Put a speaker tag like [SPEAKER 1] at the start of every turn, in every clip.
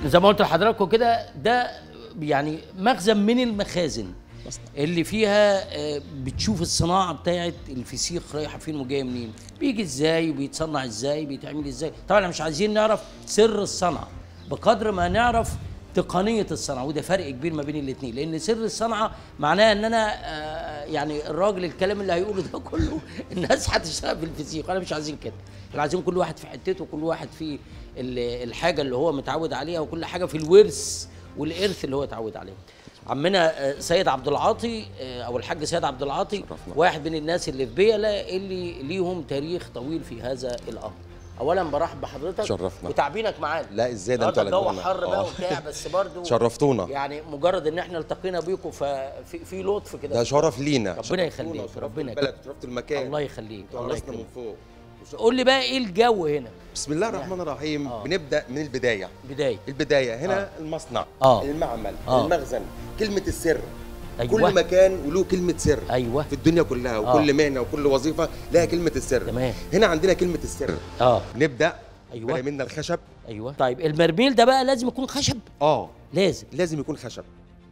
[SPEAKER 1] زي ما قلت لحضراتكم كده ده يعني مخزن من المخازن
[SPEAKER 2] مصنع.
[SPEAKER 1] اللي فيها آه، بتشوف الصناعه بتاعت الفسيخ رايحه فين وجايه منين بيجي ازاي وبيتصنع ازاي بيتعمل ازاي طبعا احنا مش عايزين نعرف سر الصنعه بقدر ما نعرف تقنيه الصنعه وده فرق كبير ما بين الاثنين لان سر الصنعه معناه ان انا آه، يعني الراجل الكلام اللي هيقوله ده كله الناس هتشتغل في الفسيخ وانا مش عايزين كده احنا عايزين كل واحد في حتته وكل واحد في ال- الحاجه اللي هو متعود عليها وكل حاجه في الورث والارث اللي هو اتعود عليه عمنا آه، سيد عبد العاطي آه، او الحاج سيد عبد العاطي
[SPEAKER 2] شرفنا.
[SPEAKER 1] واحد من الناس اللي في بيلا اللي ليهم تاريخ طويل في هذا الامر اولا برحب بحضرتك
[SPEAKER 2] شرفنا.
[SPEAKER 1] وتعبينك معانا
[SPEAKER 2] لا، إزاي ده أنتوا
[SPEAKER 1] النهارده
[SPEAKER 2] على
[SPEAKER 1] الجو
[SPEAKER 2] جونا.
[SPEAKER 1] حر بقى
[SPEAKER 2] آه.
[SPEAKER 1] وبتاع بس برضو
[SPEAKER 2] شرفتونا.
[SPEAKER 1] يعني مجرد ان احنا التقينا بيكم ففي في لطف كده
[SPEAKER 2] ده شرف لينا
[SPEAKER 1] ربنا يخليك ربنا
[SPEAKER 2] البلد
[SPEAKER 1] يخليك
[SPEAKER 2] شرفت المكان
[SPEAKER 1] الله يخليك الله
[SPEAKER 2] راسنا من
[SPEAKER 1] يكرمك
[SPEAKER 2] فوق
[SPEAKER 1] قول لي بقى ايه الجو هنا
[SPEAKER 2] بسم الله الرحمن الرحيم
[SPEAKER 1] آه.
[SPEAKER 2] بنبدا من البدايه
[SPEAKER 1] بدايه
[SPEAKER 2] البدايه هنا
[SPEAKER 1] آه.
[SPEAKER 2] المصنع
[SPEAKER 1] آه.
[SPEAKER 2] المعمل
[SPEAKER 1] آه.
[SPEAKER 2] المخزن كلمه السر
[SPEAKER 1] أيوة.
[SPEAKER 2] كل مكان وله كلمه سر
[SPEAKER 1] أيوة.
[SPEAKER 2] في الدنيا كلها
[SPEAKER 1] آه.
[SPEAKER 2] وكل مهنه وكل وظيفه لها كلمه السر
[SPEAKER 1] تمام.
[SPEAKER 2] هنا عندنا كلمه السر
[SPEAKER 1] اه
[SPEAKER 2] نبدا
[SPEAKER 1] أيوة.
[SPEAKER 2] أيوة. منا الخشب
[SPEAKER 1] ايوه طيب المرميل ده بقى لازم يكون خشب
[SPEAKER 2] اه
[SPEAKER 1] لازم
[SPEAKER 2] لازم يكون خشب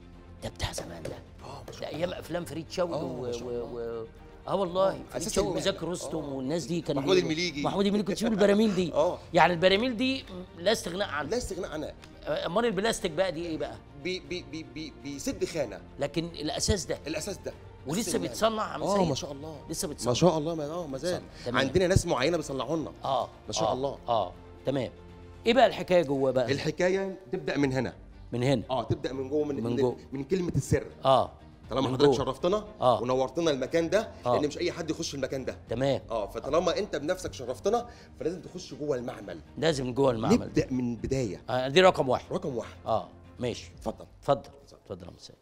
[SPEAKER 1] ده بتاع زمان ده
[SPEAKER 2] اه ما شاء
[SPEAKER 1] ده ايام افلام فريد شوقي
[SPEAKER 2] آه،
[SPEAKER 1] و...
[SPEAKER 2] ما شاء
[SPEAKER 1] و...
[SPEAKER 2] الله.
[SPEAKER 1] و... اه والله فريد
[SPEAKER 2] أساس
[SPEAKER 1] شوقي
[SPEAKER 2] المهنة.
[SPEAKER 1] وزكي رستم
[SPEAKER 2] آه.
[SPEAKER 1] والناس دي كانوا
[SPEAKER 2] محمود
[SPEAKER 1] بي-
[SPEAKER 2] المليجي.
[SPEAKER 1] محمود المليجي كنت تشوف البراميل دي
[SPEAKER 2] آه.
[SPEAKER 1] يعني البراميل دي لا استغناء عنها
[SPEAKER 2] لا استغناء عنها
[SPEAKER 1] امال البلاستيك بقى دي ايه بقى
[SPEAKER 2] بي بي بي بي بيسد خانه
[SPEAKER 1] لكن الاساس ده
[SPEAKER 2] الاساس ده
[SPEAKER 1] ولسه
[SPEAKER 2] أساس المهنة.
[SPEAKER 1] بيتصنع يا عم
[SPEAKER 2] اه
[SPEAKER 1] سيد؟
[SPEAKER 2] ما شاء الله
[SPEAKER 1] لسه بيتصنع
[SPEAKER 2] ما شاء الله ما اه ما زال
[SPEAKER 1] تمام.
[SPEAKER 2] عندنا ناس معينه بيصنعوا لنا
[SPEAKER 1] اه
[SPEAKER 2] ما شاء
[SPEAKER 1] آه.
[SPEAKER 2] الله.
[SPEAKER 1] اه تمام ايه بقى الحكايه جوه بقى
[SPEAKER 2] الحكايه تبدا من هنا
[SPEAKER 1] من هنا
[SPEAKER 2] اه تبدا من جوه من
[SPEAKER 1] من
[SPEAKER 2] من,
[SPEAKER 1] جوه.
[SPEAKER 2] من كلمه السر
[SPEAKER 1] اه
[SPEAKER 2] طالما
[SPEAKER 1] من
[SPEAKER 2] حضرتك
[SPEAKER 1] جوه.
[SPEAKER 2] شرفتنا
[SPEAKER 1] آه.
[SPEAKER 2] ونورتنا المكان ده
[SPEAKER 1] آه.
[SPEAKER 2] لان مش اي حد يخش المكان ده
[SPEAKER 1] تمام
[SPEAKER 2] اه فطالما انت بنفسك شرفتنا فلازم تخش جوه المعمل
[SPEAKER 1] لازم جوه المعمل
[SPEAKER 2] نبدا من بدايه
[SPEAKER 1] آه دي رقم واحد
[SPEAKER 2] رقم واحد
[SPEAKER 1] اه ماشي
[SPEAKER 2] اتفضل
[SPEAKER 1] اتفضل اتفضل يا مساء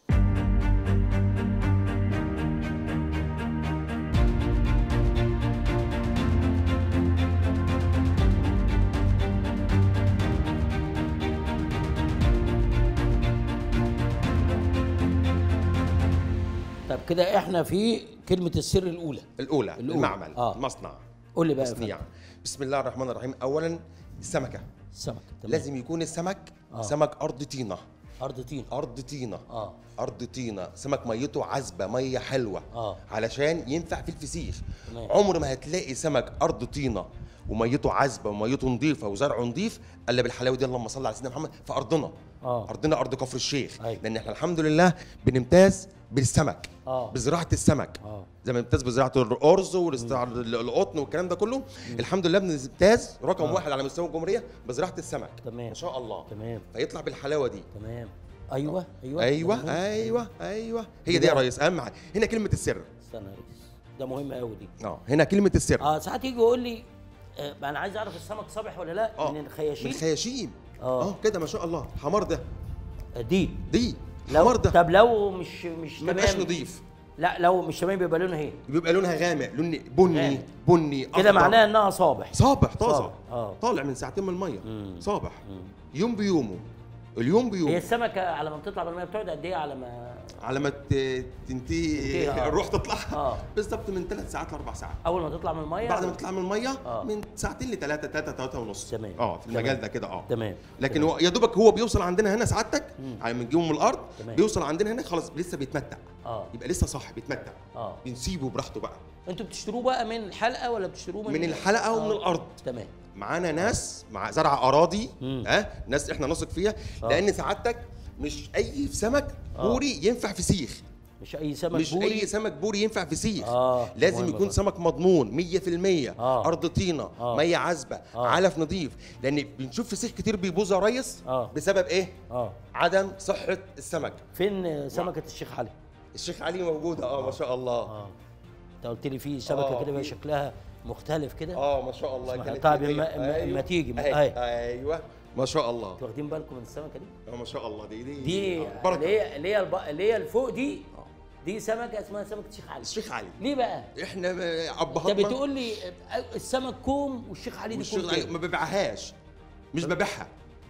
[SPEAKER 1] طب كده احنا في كلمة السر الأولى
[SPEAKER 2] الاولى,
[SPEAKER 1] الأولى.
[SPEAKER 2] المعمل
[SPEAKER 1] آه.
[SPEAKER 2] المصنع
[SPEAKER 1] قول لي بقى يا
[SPEAKER 2] تصنيع
[SPEAKER 1] فندم.
[SPEAKER 2] بسم الله الرحمن الرحيم اولا السمكه
[SPEAKER 1] السمك تمام.
[SPEAKER 2] لازم يكون السمك
[SPEAKER 1] آه.
[SPEAKER 2] سمك ارض طينه
[SPEAKER 1] أرض طين
[SPEAKER 2] ارض طينه
[SPEAKER 1] اه
[SPEAKER 2] ارض طينه سمك ميته عذبه ميه حلوه
[SPEAKER 1] آه.
[SPEAKER 2] علشان ينفع في الفسيخ
[SPEAKER 1] تمام.
[SPEAKER 2] عمر ما هتلاقي سمك ارض طينه وميته عذبه وميته نظيفه وزرعه نظيف الا بالحلاوه دي اللهم صل على سيدنا محمد في ارضنا
[SPEAKER 1] آه.
[SPEAKER 2] ارضنا ارض كفر الشيخ
[SPEAKER 1] أيوة.
[SPEAKER 2] لان احنا الحمد لله بنمتاز بالسمك
[SPEAKER 1] آه.
[SPEAKER 2] بزراعه السمك
[SPEAKER 1] آه.
[SPEAKER 2] زي ما بنمتاز بزراعه الارز والاستع- القطن والكلام ده كله الحمد لله بنمتاز رقم واحد على مستوى الجمهوريه بزراعه السمك
[SPEAKER 1] تمام.
[SPEAKER 2] ما شاء الله
[SPEAKER 1] تمام
[SPEAKER 2] فيطلع بالحلاوه دي
[SPEAKER 1] تمام أيوه أيوه
[SPEAKER 2] ايوه
[SPEAKER 1] تمام.
[SPEAKER 2] ايوه ايوه هي دي يا ريس اهم حاجه هنا كلمه السر
[SPEAKER 1] استنى يا ريس ده مهم قوي دي
[SPEAKER 2] اه هنا كلمه السر
[SPEAKER 1] اه ساعات يجي يقول لي آه انا عايز اعرف السمك صابح ولا لا
[SPEAKER 2] اه
[SPEAKER 1] من الخياشيم
[SPEAKER 2] من الخياشيم
[SPEAKER 1] آه.
[SPEAKER 2] اه كده ما شاء الله حمار ده
[SPEAKER 1] آه، دي
[SPEAKER 2] دي
[SPEAKER 1] لو
[SPEAKER 2] حمار ده
[SPEAKER 1] طب لو مش مش
[SPEAKER 2] ما يبقاش
[SPEAKER 1] تمام
[SPEAKER 2] نضيف
[SPEAKER 1] لا لو مش تمام بيبقى لونها ايه
[SPEAKER 2] بيبقى لونها غامق لون بني
[SPEAKER 1] غامق.
[SPEAKER 2] بني
[SPEAKER 1] كده
[SPEAKER 2] أخضر.
[SPEAKER 1] معناها انها صابح
[SPEAKER 2] صابح طازه
[SPEAKER 1] صابح، آه.
[SPEAKER 2] طالع من ساعتين من الميه
[SPEAKER 1] مم.
[SPEAKER 2] صابح يوم بيومه اليوم
[SPEAKER 1] هي
[SPEAKER 2] بيومه
[SPEAKER 1] السمكه على ما بتطلع من الميه بتقعد قد ايه على ما
[SPEAKER 2] على ما ت- تنتهي
[SPEAKER 1] تنتهي، آه.
[SPEAKER 2] الروح تطلع
[SPEAKER 1] آه.
[SPEAKER 2] بالظبط من ثلاث ساعات لاربع ساعات
[SPEAKER 1] اول ما تطلع من الميه
[SPEAKER 2] بعد ما تطلع من الميه
[SPEAKER 1] آه.
[SPEAKER 2] من ساعتين لثلاثه ثلاثه ثلاثه ونص
[SPEAKER 1] تمام.
[SPEAKER 2] اه في المجال
[SPEAKER 1] تمام.
[SPEAKER 2] ده كده اه
[SPEAKER 1] تمام
[SPEAKER 2] لكن هو يا دوبك هو بيوصل عندنا هنا سعادتك
[SPEAKER 1] مم.
[SPEAKER 2] على من جيبه من الارض
[SPEAKER 1] تمام.
[SPEAKER 2] بيوصل عندنا هنا خلاص لسه بيتمتع
[SPEAKER 1] اه
[SPEAKER 2] يبقى لسه صح بيتمتع
[SPEAKER 1] اه
[SPEAKER 2] بنسيبه براحته بقى
[SPEAKER 1] انتوا بتشتروه بقى من الحلقه ولا بتشتروه من
[SPEAKER 2] من الحلقه ومن
[SPEAKER 1] آه.
[SPEAKER 2] الارض
[SPEAKER 1] تمام
[SPEAKER 2] معانا ناس مع زرع اراضي
[SPEAKER 1] مم.
[SPEAKER 2] ها ناس احنا نثق فيها
[SPEAKER 1] آه.
[SPEAKER 2] لان سعادتك مش اي سمك
[SPEAKER 1] آه.
[SPEAKER 2] بوري ينفع فسيخ
[SPEAKER 1] مش اي سمك
[SPEAKER 2] مش
[SPEAKER 1] بوري
[SPEAKER 2] اي سمك بوري ينفع فسيخ
[SPEAKER 1] آه،
[SPEAKER 2] لازم
[SPEAKER 1] مهم
[SPEAKER 2] يكون
[SPEAKER 1] برضه.
[SPEAKER 2] سمك مضمون 100%
[SPEAKER 1] آه.
[SPEAKER 2] ارض طينه
[SPEAKER 1] آه.
[SPEAKER 2] ميه عذبه
[SPEAKER 1] آه.
[SPEAKER 2] علف نظيف لان بنشوف فسيخ كتير بيبوظ يا ريس
[SPEAKER 1] آه.
[SPEAKER 2] بسبب ايه
[SPEAKER 1] اه
[SPEAKER 2] عدم صحه السمك
[SPEAKER 1] فين سمكه الشيخ علي
[SPEAKER 2] الشيخ علي موجوده اه ما شاء الله
[SPEAKER 1] اه انت قلت لي في سمكه
[SPEAKER 2] آه،
[SPEAKER 1] كده بقى
[SPEAKER 2] في-
[SPEAKER 1] شكلها مختلف كده
[SPEAKER 2] اه ما شاء الله
[SPEAKER 1] اسمها-
[SPEAKER 2] كانت
[SPEAKER 1] طيب
[SPEAKER 2] هدية.
[SPEAKER 1] اما- اما- اما تيجي.
[SPEAKER 2] أهي.
[SPEAKER 1] أهي.
[SPEAKER 2] ايوه ما شاء الله
[SPEAKER 1] انتوا واخدين بالكم من السمكه دي
[SPEAKER 2] اه ما شاء الله دي دي
[SPEAKER 1] دي
[SPEAKER 2] آه،
[SPEAKER 1] اللي
[SPEAKER 2] بركه
[SPEAKER 1] هي اللي هي الب- اللي هي الفوق دي
[SPEAKER 2] آه.
[SPEAKER 1] دي سمكه اسمها سمكه الشيخ علي
[SPEAKER 2] الشيخ علي
[SPEAKER 1] ليه بقى
[SPEAKER 2] احنا ب-
[SPEAKER 1] انت
[SPEAKER 2] ابهاتنا
[SPEAKER 1] بتقول لي السمك كوم والشيخ علي دي كوم
[SPEAKER 2] والشيخ علي
[SPEAKER 1] تاني.
[SPEAKER 2] ما ببيعهاش مش ببيعها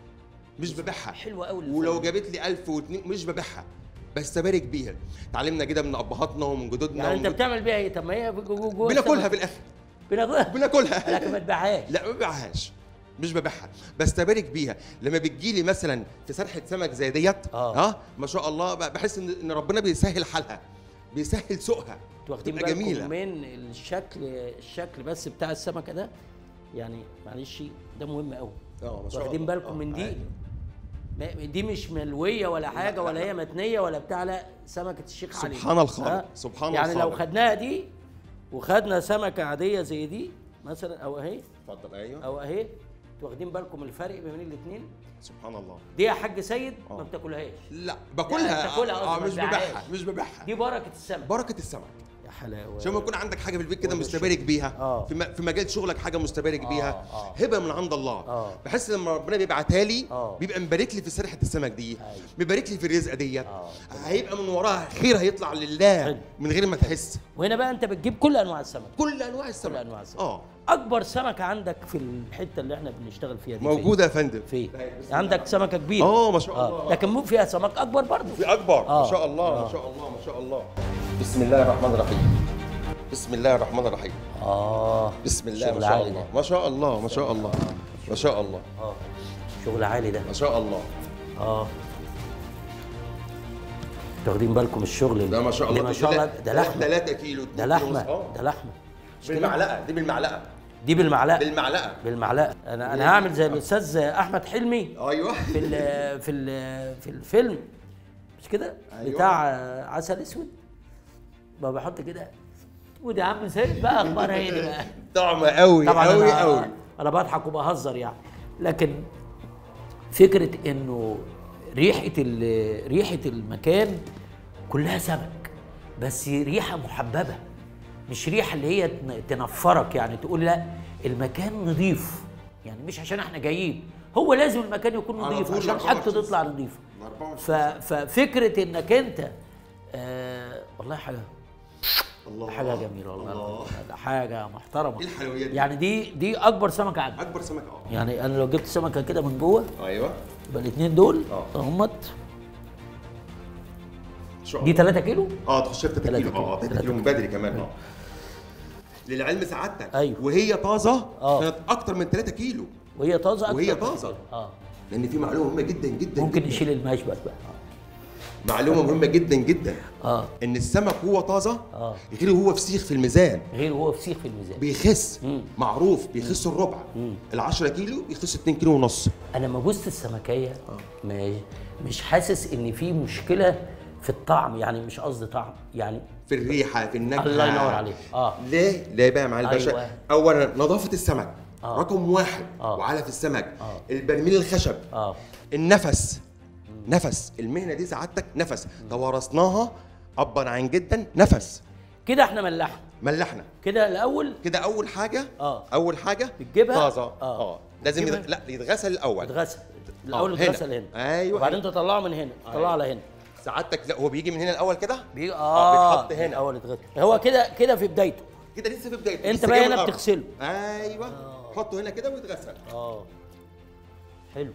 [SPEAKER 2] مش ببيعها
[SPEAKER 1] حلوه قوي
[SPEAKER 2] ولو جابت لي 1000 واتنين مش ببيعها بس ابارك بيها اتعلمنا كده من ابهاتنا ومن جدودنا
[SPEAKER 1] يعني انت
[SPEAKER 2] ومن
[SPEAKER 1] بتعمل بيها ايه طب ما هي جو- جو- جوه
[SPEAKER 2] بناكلها
[SPEAKER 1] السمك.
[SPEAKER 2] في الاخر
[SPEAKER 1] بناكلها
[SPEAKER 2] بناكلها
[SPEAKER 1] لكن ما تبيعهاش
[SPEAKER 2] لا ما ببيعهاش مش ببيعها بستبارك بيها لما بتجيلي مثلا في سرحه سمك زي ديت
[SPEAKER 1] آه.
[SPEAKER 2] اه ما شاء الله ب- بحس ان ان ربنا بيسهل حالها بيسهل سوقها
[SPEAKER 1] انتوا واخدين
[SPEAKER 2] تبقى
[SPEAKER 1] بالكم
[SPEAKER 2] جميله
[SPEAKER 1] من الشكل الشكل بس بتاع السمكه ده يعني معلش ده مهم قوي
[SPEAKER 2] اه ما شاء
[SPEAKER 1] واخدين
[SPEAKER 2] الله.
[SPEAKER 1] بالكم
[SPEAKER 2] آه،
[SPEAKER 1] من دي
[SPEAKER 2] عادي.
[SPEAKER 1] ما- دي مش ملويه ولا حاجه
[SPEAKER 2] لا،
[SPEAKER 1] ولا
[SPEAKER 2] لا.
[SPEAKER 1] هي متنيه ولا بتاع لا سمكه الشيخ علي
[SPEAKER 2] سبحان الخالق،
[SPEAKER 1] ها؟
[SPEAKER 2] سبحان
[SPEAKER 1] يعني لو
[SPEAKER 2] الخالق.
[SPEAKER 1] خدناها دي وخدنا سمكه عاديه زي دي مثلا او اهي
[SPEAKER 2] اتفضل ايوه
[SPEAKER 1] او اهي انتوا واخدين بالكم من الفرق بين الاثنين
[SPEAKER 2] سبحان الله
[SPEAKER 1] دي يا حاج سيد ما
[SPEAKER 2] آه.
[SPEAKER 1] بتاكلهاش
[SPEAKER 2] لا باكلها
[SPEAKER 1] بتاكلها
[SPEAKER 2] اه
[SPEAKER 1] قصدي،
[SPEAKER 2] مش
[SPEAKER 1] ما
[SPEAKER 2] ببيعها
[SPEAKER 1] تبيعهاش.
[SPEAKER 2] مش ببيعها
[SPEAKER 1] دي بركه السمك
[SPEAKER 2] بركه السمك
[SPEAKER 1] يا حلاوه
[SPEAKER 2] عشان ما يكون عندك حاجه في البيت كده
[SPEAKER 1] وده
[SPEAKER 2] مستبارك بيها
[SPEAKER 1] آه.
[SPEAKER 2] في, م- في مجال شغلك حاجه مستبارك بيها
[SPEAKER 1] آه.
[SPEAKER 2] هبه من عند الله
[SPEAKER 1] آه.
[SPEAKER 2] بحس لما ربنا بيبعتها لي
[SPEAKER 1] آه.
[SPEAKER 2] بيبقى مبارك لي في سرحه السمك دي
[SPEAKER 1] أيوة.
[SPEAKER 2] مبارك لي في الرزقه ديت
[SPEAKER 1] آه.
[SPEAKER 2] هيبقى من وراها خير هيطلع لله
[SPEAKER 1] حلو.
[SPEAKER 2] من غير ما تحس
[SPEAKER 1] وهنا بقى انت بتجيب كل انواع السمك
[SPEAKER 2] كل انواع السمك
[SPEAKER 1] كل انواع السمك
[SPEAKER 2] اه
[SPEAKER 1] اكبر سمكه عندك في الحته اللي احنا بنشتغل فيها دي
[SPEAKER 2] موجوده يا فندم
[SPEAKER 1] فين
[SPEAKER 2] لا، بسم
[SPEAKER 1] فين عندك سمكه كبيره
[SPEAKER 2] اه ما شاء الله
[SPEAKER 1] اه لكن مو فيها سمك اكبر برضه
[SPEAKER 2] في اكبر
[SPEAKER 1] آه.
[SPEAKER 2] ما شاء الله
[SPEAKER 1] آه.
[SPEAKER 2] ما شاء الله ما شاء الله بسم الله الرحمن الرحيم بسم الله الرحمن الرحيم
[SPEAKER 1] اه
[SPEAKER 2] بسم الله ما
[SPEAKER 1] شغل
[SPEAKER 2] شاء
[SPEAKER 1] عالي
[SPEAKER 2] الله
[SPEAKER 1] ده.
[SPEAKER 2] ما شاء الله ما شاء الله ما شاء الله
[SPEAKER 1] اه شغل عالي ده
[SPEAKER 2] ما شاء الله
[SPEAKER 1] اه انتوا واخدين بالكم الشغل
[SPEAKER 2] ده ما شاء الله
[SPEAKER 1] اللي ما شاء الله ده لحمه
[SPEAKER 2] 3 كيلو
[SPEAKER 1] ده
[SPEAKER 2] 2
[SPEAKER 1] لحمه
[SPEAKER 2] كيلو ونص.
[SPEAKER 1] ده
[SPEAKER 2] اه
[SPEAKER 1] لحمه مش كده؟
[SPEAKER 2] بالمعلقه دي بالمعلقه
[SPEAKER 1] دي بالمعلقه
[SPEAKER 2] بالمعلقه
[SPEAKER 1] بالمعلقه انا انا هعمل زي الاستاذ احمد حلمي
[SPEAKER 2] ايوه
[SPEAKER 1] في ال في ال في الفيلم مش كده
[SPEAKER 2] أيوة.
[SPEAKER 1] بتاع عسل اسود ما بحط كده ودي يا عم سيد بقى اخبارها ايه دي بقى
[SPEAKER 2] طعمه قوي
[SPEAKER 1] طبعا
[SPEAKER 2] قوي
[SPEAKER 1] انا
[SPEAKER 2] قوي
[SPEAKER 1] انا بضحك وبهزر يعني لكن فكره انه ريحه ال- ريحه المكان كلها سمك بس ريحه محببه مش ريحه اللي هي تن- تنفرك يعني تقول لا المكان نظيف يعني مش عشان احنا جايين هو لازم المكان يكون
[SPEAKER 2] على
[SPEAKER 1] نظيف
[SPEAKER 2] طول
[SPEAKER 1] عشان
[SPEAKER 2] 24
[SPEAKER 1] حاجته تطلع نظيفه
[SPEAKER 2] 24
[SPEAKER 1] ف... ففكره انك انت آه والله حاجه
[SPEAKER 2] الله
[SPEAKER 1] حاجه جميله والله
[SPEAKER 2] الله.
[SPEAKER 1] ده حاجه محترمه
[SPEAKER 2] ايه الحلويات دي؟
[SPEAKER 1] يعني دي دي اكبر سمكه عندي
[SPEAKER 2] اكبر سمك اه
[SPEAKER 1] يعني انا لو جبت سمكه كده من جوه
[SPEAKER 2] ايوه
[SPEAKER 1] يبقى الاثنين دول
[SPEAKER 2] آه.
[SPEAKER 1] اهمت
[SPEAKER 2] ان شاء
[SPEAKER 1] دي
[SPEAKER 2] الله
[SPEAKER 1] 3 كيلو
[SPEAKER 2] اه تخش في 3
[SPEAKER 1] تلاتة
[SPEAKER 2] كيلو اه
[SPEAKER 1] كيلو.
[SPEAKER 2] 3 كيلو من بدري كمان اه للعلم سعادتك
[SPEAKER 1] أيوة.
[SPEAKER 2] وهي طازه
[SPEAKER 1] آه.
[SPEAKER 2] كانت اكتر من 3 كيلو
[SPEAKER 1] وهي طازه أكتر
[SPEAKER 2] وهي
[SPEAKER 1] من
[SPEAKER 2] طازة.
[SPEAKER 1] كده. اه
[SPEAKER 2] لان في معلومه مهمه جدا جدا
[SPEAKER 1] ممكن
[SPEAKER 2] جدا.
[SPEAKER 1] نشيل المشبك بقى
[SPEAKER 2] معلومه مهمه جدا جدا
[SPEAKER 1] اه
[SPEAKER 2] ان السمك هو طازه
[SPEAKER 1] آه.
[SPEAKER 2] غير هو فسيخ في الميزان
[SPEAKER 1] غير هو فسيخ في الميزان
[SPEAKER 2] بيخس
[SPEAKER 1] مم.
[SPEAKER 2] معروف بيخس الربع ال 10 كيلو بيخس 2 كيلو ونص
[SPEAKER 1] انا لما بوست السمكيه مش مش حاسس ان في مشكله في الطعم يعني مش قصدي طعم يعني
[SPEAKER 2] في الريحه في النكهه
[SPEAKER 1] الله ينور عليك. آه.
[SPEAKER 2] ليه ليه بقى يا معالي الباشا
[SPEAKER 1] أيوة.
[SPEAKER 2] اولا نظافه السمك
[SPEAKER 1] آه.
[SPEAKER 2] رقم واحد
[SPEAKER 1] آه.
[SPEAKER 2] وعلف السمك
[SPEAKER 1] آه.
[SPEAKER 2] البرميل الخشب
[SPEAKER 1] اه
[SPEAKER 2] النفس نفس المهنه دي سعادتك نفس توارثناها ابا عن جدا نفس
[SPEAKER 1] كده احنا ملحنا
[SPEAKER 2] ملحنا
[SPEAKER 1] كده الاول
[SPEAKER 2] كده اول حاجه
[SPEAKER 1] آه.
[SPEAKER 2] اول حاجه
[SPEAKER 1] بتجيبها؟
[SPEAKER 2] طازه
[SPEAKER 1] آه.
[SPEAKER 2] اه لازم
[SPEAKER 1] بتجيبها؟
[SPEAKER 2] يتغ... لا يتغسل الاول
[SPEAKER 1] اتغسل الاول
[SPEAKER 2] آه، هنا.
[SPEAKER 1] اتغسل هنا
[SPEAKER 2] أيوة.
[SPEAKER 1] وبعدين تطلعه من هنا تطلعه على هنا
[SPEAKER 2] سعادتك لا هو بيجي من هنا الاول كده
[SPEAKER 1] بيجي
[SPEAKER 2] آه،
[SPEAKER 1] اه
[SPEAKER 2] بيتحط هنا.
[SPEAKER 1] الاول اتغسل هو كده كده في بدايته
[SPEAKER 2] كده لسه في بدايته
[SPEAKER 1] انت
[SPEAKER 2] لسه
[SPEAKER 1] بقى
[SPEAKER 2] جاي من
[SPEAKER 1] هنا
[SPEAKER 2] الأرض.
[SPEAKER 1] بتغسله.
[SPEAKER 2] ايوه حطه هنا كده ويتغسل
[SPEAKER 1] اه حلو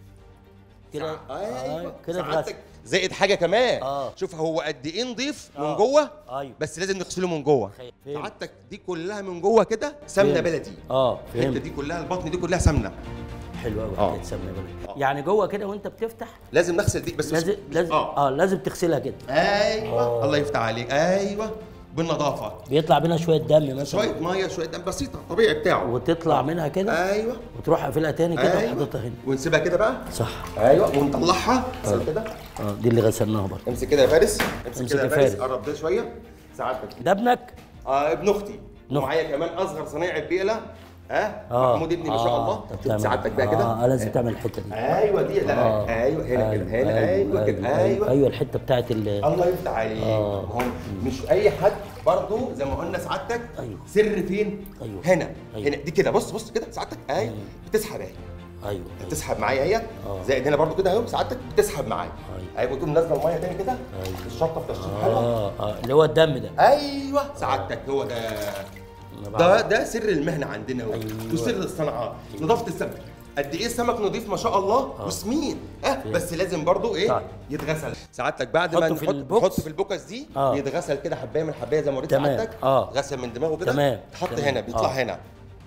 [SPEAKER 1] كده
[SPEAKER 2] سع- ايوه
[SPEAKER 1] آه كده اتغسل
[SPEAKER 2] سعادتك زائد حاجه كمان
[SPEAKER 1] آه.
[SPEAKER 2] شوف هو قد ايه نضيف من
[SPEAKER 1] آه.
[SPEAKER 2] جوه
[SPEAKER 1] أيوة.
[SPEAKER 2] بس لازم نغسله من جوه
[SPEAKER 1] خير. فهمت.
[SPEAKER 2] سعادتك دي كلها من جوه كده سمنه
[SPEAKER 1] فهمت.
[SPEAKER 2] بلدي
[SPEAKER 1] اه
[SPEAKER 2] الحته
[SPEAKER 1] فهمت
[SPEAKER 2] دي كلها البطن دي كلها سمنه
[SPEAKER 1] حلو قوي
[SPEAKER 2] آه.
[SPEAKER 1] حكايه سمنه بلدي
[SPEAKER 2] آه.
[SPEAKER 1] يعني جوه كده وانت بتفتح
[SPEAKER 2] لازم نغسل دي بس
[SPEAKER 1] لازم لازم
[SPEAKER 2] اه
[SPEAKER 1] اه لازم تغسلها كده
[SPEAKER 2] ايوه
[SPEAKER 1] آه.
[SPEAKER 2] الله يفتح عليك ايوه بالنظافه
[SPEAKER 1] بيطلع منها شويه دم مثلا
[SPEAKER 2] شويه ميه شويه دم بسيطه طبيعي بتاعه
[SPEAKER 1] وتطلع منها كده
[SPEAKER 2] ايوه
[SPEAKER 1] وتروح قافلها تاني كده
[SPEAKER 2] ايوه
[SPEAKER 1] وحاططها هنا
[SPEAKER 2] ونسيبها كده بقى
[SPEAKER 1] صح
[SPEAKER 2] ايوه ونطلعها استنى كده
[SPEAKER 1] اه دي اللي غسلناها برضه
[SPEAKER 2] امسك كده يا فارس امسك
[SPEAKER 1] امسك
[SPEAKER 2] كده يا
[SPEAKER 1] يا
[SPEAKER 2] فارس
[SPEAKER 1] فارس.
[SPEAKER 2] قرب ده شويه ساعتك
[SPEAKER 1] ده ابنك
[SPEAKER 2] اه ابن اختي
[SPEAKER 1] نخ.
[SPEAKER 2] ومعايا كمان اصغر صنايعي بيقله ها
[SPEAKER 1] اه
[SPEAKER 2] محمود ابني ما شاء الله
[SPEAKER 1] طب
[SPEAKER 2] شوف
[SPEAKER 1] تعمل-
[SPEAKER 2] سعادتك بقى كده
[SPEAKER 1] اه لازم تعمل الحته دي
[SPEAKER 2] ايوه دي لا
[SPEAKER 1] آه.
[SPEAKER 2] ايوه هنا كده هنا ايوه كده ايوه
[SPEAKER 1] ايوه الحته بتاعت ال
[SPEAKER 2] الله يفتح عليك
[SPEAKER 1] آه.
[SPEAKER 2] ما هو مش اي حد برضه زي ما قلنا سعادتك
[SPEAKER 1] أيوه.
[SPEAKER 2] سر فين
[SPEAKER 1] أيوه.
[SPEAKER 2] هنا
[SPEAKER 1] أيوه.
[SPEAKER 2] هنا دي كده بص بص كده سعادتك ايوه بتسحب اهي
[SPEAKER 1] ايوه ايوه
[SPEAKER 2] بتسحب معايا اهي
[SPEAKER 1] آه.
[SPEAKER 2] زائد هنا برضه كده اهو سعادتك بتسحب معايا
[SPEAKER 1] أيوه.
[SPEAKER 2] ايوه وتقوم نازله الميه تاني كده
[SPEAKER 1] أيوه.
[SPEAKER 2] الشطه في تشطيب حلوه
[SPEAKER 1] اه اه اللي هو الدم ده
[SPEAKER 2] ايوه سعادتك هو ده
[SPEAKER 1] أنا
[SPEAKER 2] ده
[SPEAKER 1] بعرف.
[SPEAKER 2] ده سر المهنه عندنا أيوة.
[SPEAKER 1] أيوة.
[SPEAKER 2] وسر الصنعه نظافه السمك قد ايه السمك نظيف ما شاء الله وسمين اه بس لازم برضو ايه
[SPEAKER 1] طيب.
[SPEAKER 2] يتغسل ساعتك بعد ما
[SPEAKER 1] حطه في
[SPEAKER 2] نحط
[SPEAKER 1] البوكس.
[SPEAKER 2] نحطه في البوكس دي
[SPEAKER 1] آه.
[SPEAKER 2] يتغسل كده حبايه من حبايه زي ما وريت
[SPEAKER 1] تمام.
[SPEAKER 2] سعادتك
[SPEAKER 1] آه.
[SPEAKER 2] غسل من دماغه كده
[SPEAKER 1] تمام.
[SPEAKER 2] تحط
[SPEAKER 1] تمام.
[SPEAKER 2] هنا بيطلع
[SPEAKER 1] آه.
[SPEAKER 2] هنا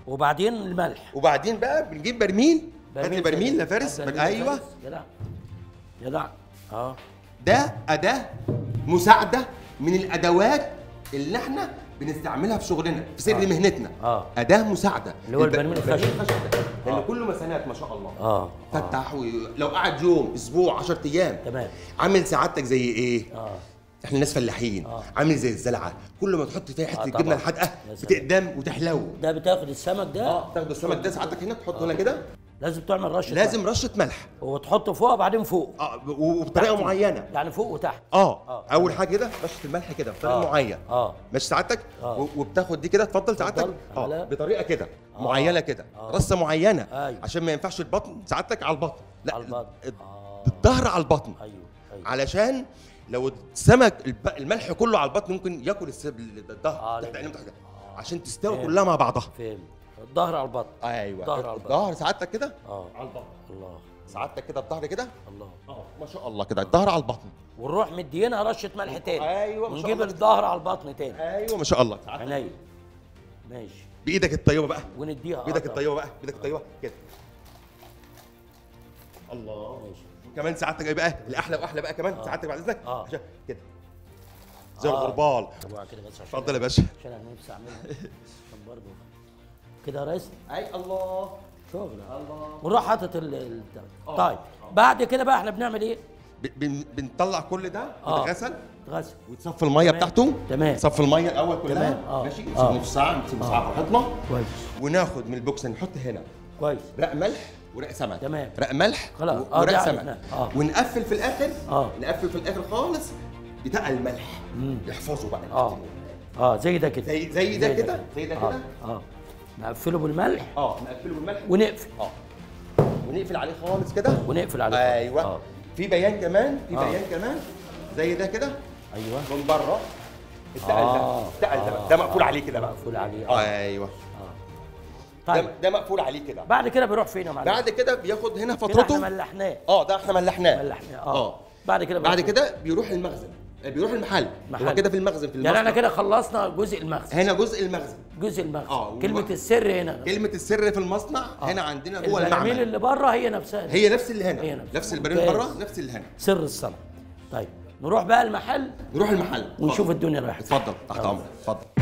[SPEAKER 1] وبعدين الملح
[SPEAKER 2] وبعدين بقى بنجيب برميل هات لي برميل
[SPEAKER 1] زي-
[SPEAKER 2] لا فارس
[SPEAKER 1] برميل
[SPEAKER 2] ايوه
[SPEAKER 1] لفارس. جدع جدع اه
[SPEAKER 2] ده اداه مساعده من الادوات اللي احنا بنستعملها في شغلنا في سر
[SPEAKER 1] آه.
[SPEAKER 2] مهنتنا
[SPEAKER 1] آه.
[SPEAKER 2] اداه مساعده
[SPEAKER 1] اللي هو
[SPEAKER 2] الب-
[SPEAKER 1] البرميل الخشب.
[SPEAKER 2] الخشب ده لان
[SPEAKER 1] آه.
[SPEAKER 2] كله مسانات ما شاء الله
[SPEAKER 1] اه
[SPEAKER 2] فتح و... لو قعد يوم اسبوع 10 ايام
[SPEAKER 1] تمام.
[SPEAKER 2] عامل سعادتك زي ايه
[SPEAKER 1] اه
[SPEAKER 2] احنا ناس فلاحين
[SPEAKER 1] آه.
[SPEAKER 2] عامل زي الزلعه كل ما تحط فيها حته
[SPEAKER 1] آه،
[SPEAKER 2] الجبنه
[SPEAKER 1] طبعاً.
[SPEAKER 2] الحادقه
[SPEAKER 1] يا سلام.
[SPEAKER 2] بتقدم وتحلو
[SPEAKER 1] ده بتاخد السمك ده
[SPEAKER 2] اه تاخد السمك ده سعادتك هنا تحطه هنا كده
[SPEAKER 1] لازم تعمل رشه
[SPEAKER 2] لازم رشه ملح
[SPEAKER 1] ملح. وتحطه فوق بعدين فوق
[SPEAKER 2] اه و- وبطريقه معينه
[SPEAKER 1] يعني فوق وتحت
[SPEAKER 2] اه
[SPEAKER 1] آه.
[SPEAKER 2] اول حاجه كده رشه الملح كده بطريقه
[SPEAKER 1] آه.
[SPEAKER 2] معين
[SPEAKER 1] اه
[SPEAKER 2] ماشي سعادتك
[SPEAKER 1] آه.
[SPEAKER 2] و- وبتاخد دي كده اتفضل سعادتك
[SPEAKER 1] اتفضل.
[SPEAKER 2] اه
[SPEAKER 1] على-
[SPEAKER 2] بطريقه كده
[SPEAKER 1] آه.
[SPEAKER 2] معينه كده
[SPEAKER 1] آه.
[SPEAKER 2] رصه معينه
[SPEAKER 1] أيوة.
[SPEAKER 2] عشان ما ينفعش البطن سعادتك على البطن لا
[SPEAKER 1] على البطن.
[SPEAKER 2] ال-
[SPEAKER 1] آه.
[SPEAKER 2] الظهر على البطن
[SPEAKER 1] ايوه ايوه
[SPEAKER 2] علشان لو السمك الب- الملح كله على البطن ممكن ياكل الس- الظهر
[SPEAKER 1] آه،
[SPEAKER 2] تحت
[SPEAKER 1] لا.
[SPEAKER 2] عينه تحت عشان تستوي
[SPEAKER 1] فهمت.
[SPEAKER 2] كلها مع بعضها
[SPEAKER 1] فهمت الظهر على البطن
[SPEAKER 2] ايوه
[SPEAKER 1] الظهر على البطن
[SPEAKER 2] الظهر سعادتك كده
[SPEAKER 1] اه
[SPEAKER 2] على البطن
[SPEAKER 1] الله
[SPEAKER 2] سعادتك كده الظهر كده
[SPEAKER 1] الله
[SPEAKER 2] اه ما شاء الله كده الظهر على البطن
[SPEAKER 1] ونروح مدينها رشه ملح تاني
[SPEAKER 2] أيوة، ما شاء
[SPEAKER 1] ونجيب
[SPEAKER 2] الله.
[SPEAKER 1] الظهر على البطن تاني
[SPEAKER 2] ايوه ما شاء الله سعادتك
[SPEAKER 1] عينيا ماشي
[SPEAKER 2] بايدك الطيبه بقى
[SPEAKER 1] ونديها
[SPEAKER 2] بايدك
[SPEAKER 1] قطع.
[SPEAKER 2] الطيبه بقى بايدك الطيبه كده الله
[SPEAKER 1] ماشي
[SPEAKER 2] كمان سعادتك ايه بقى الاحلى واحلى بقى كمان سعادتك بعد اذنك
[SPEAKER 1] آه.
[SPEAKER 2] عشان كده زي
[SPEAKER 1] آه.
[SPEAKER 2] الغربال
[SPEAKER 1] طبعا كده بس عشان
[SPEAKER 2] اتفضل يا باشا
[SPEAKER 1] عشان انا نفسي اعملها عشان برضه كده يا ريس
[SPEAKER 2] اي الله
[SPEAKER 1] شغل
[SPEAKER 2] الله
[SPEAKER 1] ونروح حاطط ال ال-
[SPEAKER 2] آه.
[SPEAKER 1] طيب بعد كده بقى احنا بنعمل ايه؟
[SPEAKER 2] ب- بن- بنطلع كل ده
[SPEAKER 1] آه.
[SPEAKER 2] يتغسل
[SPEAKER 1] غسل
[SPEAKER 2] وتصفي الميه
[SPEAKER 1] تمام.
[SPEAKER 2] بتاعته
[SPEAKER 1] تمام.
[SPEAKER 2] تصفي الميه الاول كلها
[SPEAKER 1] تمام. آه.
[SPEAKER 2] ماشي
[SPEAKER 1] آه.
[SPEAKER 2] نسيب نص ساعه نسيب نص ساعه براحتنا
[SPEAKER 1] كويس
[SPEAKER 2] وناخد من البوكس نحط هنا
[SPEAKER 1] كويس
[SPEAKER 2] رق ملح ورق سمك
[SPEAKER 1] تمام.
[SPEAKER 2] رق ملح
[SPEAKER 1] خلاص.
[SPEAKER 2] و-
[SPEAKER 1] آه،
[SPEAKER 2] ورق
[SPEAKER 1] ده
[SPEAKER 2] سمك
[SPEAKER 1] عرفناه. آه.
[SPEAKER 2] ونقفل في الاخر
[SPEAKER 1] آه.
[SPEAKER 2] نقفل في الاخر خالص بتاع الملح يحفظه بقى
[SPEAKER 1] اه اه زي ده كده
[SPEAKER 2] زي زي ده كده زي ده
[SPEAKER 1] اه
[SPEAKER 2] كده
[SPEAKER 1] اه نقفله بالملح
[SPEAKER 2] اه نقفله بالملح
[SPEAKER 1] ونقفل
[SPEAKER 2] اه ونقفل عليه خالص كده
[SPEAKER 1] ونقفل عليه
[SPEAKER 2] ايوه
[SPEAKER 1] آه.
[SPEAKER 2] في بيان كمان في
[SPEAKER 1] آه.
[SPEAKER 2] بيان كمان زي ده كده
[SPEAKER 1] ايوه
[SPEAKER 2] من بره التقل
[SPEAKER 1] آه.
[SPEAKER 2] ده التقل ده
[SPEAKER 1] آه.
[SPEAKER 2] ده مقفول عليه كده بقى
[SPEAKER 1] مقفول عليه اه
[SPEAKER 2] ايوه
[SPEAKER 1] طيب
[SPEAKER 2] ده ده مقفول عليه كده
[SPEAKER 1] بعد كده بيروح فين يا معلم؟
[SPEAKER 2] بعد كده بياخد هنا
[SPEAKER 1] كده احنا
[SPEAKER 2] فترته
[SPEAKER 1] ملحناه
[SPEAKER 2] اه ده احنا ملحناه
[SPEAKER 1] ملحناه اه بعد كده
[SPEAKER 2] بعد
[SPEAKER 1] بيروح
[SPEAKER 2] كده بيروح المخزن آه، بيروح المحل
[SPEAKER 1] محل.
[SPEAKER 2] هو كده في المخزن في
[SPEAKER 1] يعني احنا
[SPEAKER 2] المصنع
[SPEAKER 1] كده خلصنا جزء المخزن
[SPEAKER 2] هنا جزء المخزن
[SPEAKER 1] جزء المخزن
[SPEAKER 2] آه،
[SPEAKER 1] كلمة
[SPEAKER 2] وبقى-
[SPEAKER 1] السر هنا
[SPEAKER 2] كلمة السر في المصنع هنا عندنا جوه
[SPEAKER 1] البراميل
[SPEAKER 2] المعمل
[SPEAKER 1] اللي بره هي نفسها
[SPEAKER 2] هي نفس اللي
[SPEAKER 1] هي
[SPEAKER 2] هنا
[SPEAKER 1] نفس-
[SPEAKER 2] نفس البراميل
[SPEAKER 1] ممتاز.
[SPEAKER 2] بره نفس اللي هنا
[SPEAKER 1] سر الصنعة طيب نروح بقى المحل
[SPEAKER 2] نروح المحل
[SPEAKER 1] ونشوف
[SPEAKER 2] اتفضل.
[SPEAKER 1] الدنيا رايحة
[SPEAKER 2] اتفضل تحت
[SPEAKER 1] يلا.
[SPEAKER 2] امرك اتفضل